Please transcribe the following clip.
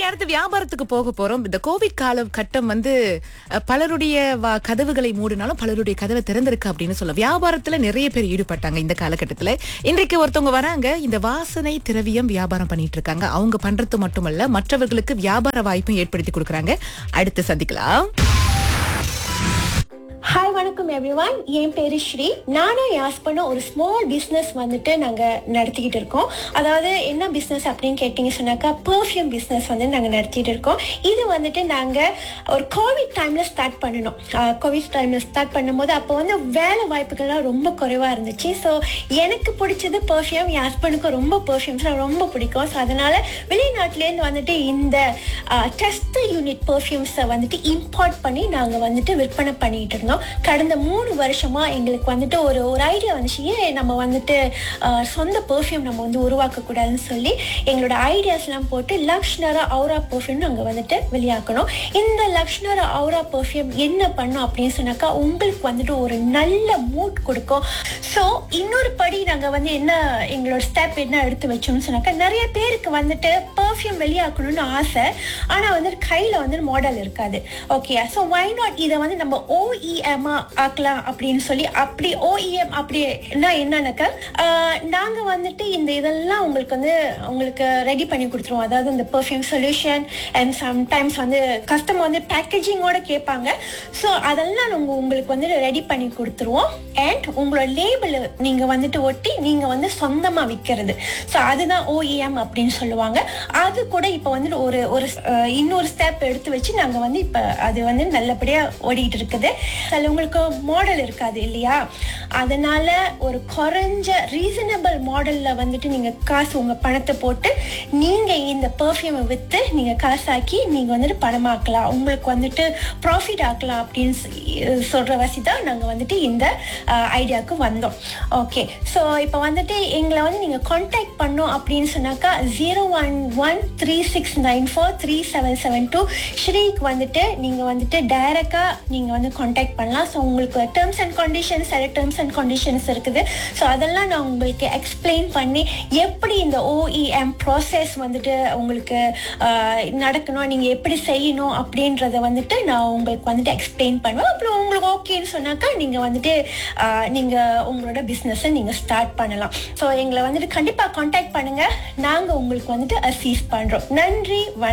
அடுத்து வியாபாரத்துக்கு போக போறோம் இந்த கோவிட் கால கட்டம் வந்து அஹ், பலருடைய வா- கதவுகளை மூடினாலும் பலருடைய கதவை திறந்திருக்கு அப்படின்னு சொல்ல வியாபாரத்துல நிறைய பேர் ஈடுபட்டாங்க இந்த காலகட்டத்துல இன்றைக்கு ஒருத்தவங்க வராங்க இந்த வாசனை திரவியம் வியாபாரம் பண்ணிட்டு இருக்காங்க அவங்க பண்றது மட்டுமல்ல மற்றவர்களுக்கு வியாபார வாய்ப்பும் ஏற்படுத்தி கொடுக்கறாங்க அடுத்து சந்திக்கலாம் ஹாய் வணக்கம் எவ்ரிவான் என் பேரு ஸ்ரீ நானும் யாஸ் பண்ண ஒரு ஸ்மால் பிஸ்னஸ் வந்துட்டு நாங்கள் நடத்திக்கிட்டு இருக்கோம் அதாவது என்ன பிஸ்னஸ் அப்படின்னு கேட்டிங்க சொன்னாக்கா பர்ஃப்யூம் பிஸ்னஸ் வந்து நாங்கள் நடத்திட்டு இருக்கோம் இது வந்துட்டு நாங்கள் ஒரு கோவிட் டைமில் ஸ்டார்ட் பண்ணணும் கோவிட் டைமில் ஸ்டார்ட் பண்ணும்போது அப்போ வந்து வேலை வாய்ப்புகள்லாம் ரொம்ப குறைவாக இருந்துச்சு ஸோ எனக்கு பிடிச்சது பர்ஃப்யூம் என் ஹஸ்பண்டுக்கும் ரொம்ப பர்ஃப்யூம்ஸ்லாம் ரொம்ப பிடிக்கும் ஸோ அதனால் வெளிநாட்டிலேருந்து வந்துட்டு இந்த டெஸ்ட் யூனிட் பர்ஃப்யூம்ஸை வந்துட்டு இம்போர்ட் பண்ணி நாங்கள் வந்துட்டு விற்பனை பண்ணிட்டு இருந்தோம் கடந்த மூணு வருஷமா எங்களுக்கு வந்துட்டு ஒரு ஒரு ஐடியா வந்துச்சு ஏன் நம்ம வந்துட்டு ஆஹ், சொந்த பெர்ஃப்யூம் நம்ம வந்து உருவாக்க கூடாதுன்னு சொல்லி எங்களோட ஐடியாஸ்லாம் போட்டு லக்ஷ்னரா அவுரா பெர்ஃப்யூம் நாங்கள் வந்துட்டு வெளியாக்கணும் இந்த லக்ஷ்னரா அவுரா பெர்ஃப்யூம் என்ன பண்ணும் அப்படின்னு சொன்னாக்கா உங்களுக்கு வந்துட்டு ஒரு நல்ல மூட் கொடுக்கும் ஸோ இன்னொரு படி நாங்கள் வந்து என்ன எங்களோட ஸ்டெப் என்ன எடுத்து வச்சோம்னு சொன்னாக்கா நிறைய பேருக்கு வந்துட்டு பெர்ஃப்யூம் வெளியாக்கணும்னு ஆசை ஆனால் வந்து கையில் வந்து மாடல் இருக்காது ஓகே ஸோ வை நாட் இதை வந்து நம்ம ஓஇஎம்மா ஆக்கலாம் அப்படின்னு சொல்லி அப்படி ஓஇஎம் அப்படின்னா என்னன்னாக்கா நாங்கள் வந்துட்டு இந்த இதெல்லாம் உங்களுக்கு வந்து உங்களுக்கு ரெடி பண்ணி கொடுத்துருவோம் அதாவது இந்த பெர்ஃப்யூம் சொல்யூஷன் அண்ட் சம்டைம்ஸ் வந்து கஸ்டமர் வந்து பேக்கேஜிங்கோட கேட்பாங்க ஸோ அதெல்லாம் நாங்கள் உங்களுக்கு வந்து ரெடி பண்ணி கொடுத்துருவோம் அண்ட் உங்களோட லேபிள் நீங்கள் வந்துட்டு ஒட்டி நீங்கள் வந்து சொந்தமாக விற்கிறது ஸோ அதுதான் ஓஇஎம் அப்படின்னு சொல்லுவாங்க அது கூட இப்போ வந்துட்டு ஒரு ஒரு அஹ், இன்னொரு ஸ்டெப் எடுத்து வச்சு நாங்கள் வந்து இப்போ அது வந்து நல்லபடியாக ஓடிட்டு இருக்குது அதில் உங்களுக்கு மாடல் இருக்காது இல்லையா அதனால ஒரு குறைஞ்ச ரீசனபிள் மாடலில் வந்துட்டு நீங்கள் காசு உங்கள் பணத்தை போட்டு நீங்கள் இந்த பெர்ஃப்யூமை விற்று நீங்கள் காசாக்கி நீங்கள் வந்துட்டு பணமாக்கலாம் உங்களுக்கு வந்துட்டு ப்ராஃபிட் ஆக்கலாம் அப்படின்னு சொ- சொல்ற வசி தான் நாங்கள் வந்துட்டு இந்த ஐடியாவுக்கு வந்தோம் ஓகே ஸோ இப்போ வந்துட்டு எங்களை வந்து நீங்கள் காண்டாக்ட் பண்ணோம் அப்படின்னு சொன்னாக்கா zero one one three six nine four three seven seven two ஸ்ரீக்கு வந்துட்டு நீங்கள் வந்துட்டு டைரெக்டாக நீங்கள் வந்து காண்டாக்ட் பண்ணலாம் ஸோ உங்களுக்கு டேர்ம்ஸ் அண்ட் கண்டிஷன்ஸ் சில டேர்ம்ஸ் அண்ட் கண்டிஷன்ஸ் இருக்குது ஸோ அதெல்லாம் நான் உங்களுக்கு எக்ஸ்பிளைன் பண்ணி எப்படி இந்த ஓஇஎம் ப்ராசஸ் வந்துட்டு உங்களுக்கு ஆஹ், நடக்கணும் நீங்கள் எப்படி செய்யணும் அப்படின்றத வந்துட்டு நான் உங்களுக்கு வந்துட்டு எக்ஸ்பிளைன் பண்ணுவேன் அப்புறம் உங்களுக்கு ஓகேன்னு சொன்னாக்கா நீங்கள் வந்துட்டு ஆஹ், நீங்கள் உங்களோட பிஸ்னஸை நீங்கள் ஸ்டார்ட் பண்ணலாம் ஸோ எங்களை வந்துட்டு கண்டிப்பாக காண்டாக்ட் பண்ணுங்கள் நாங்கள் உங்களுக்கு வந்துட்டு அசீஸ் பண்ணுறோம் நன்றி வணக்கம்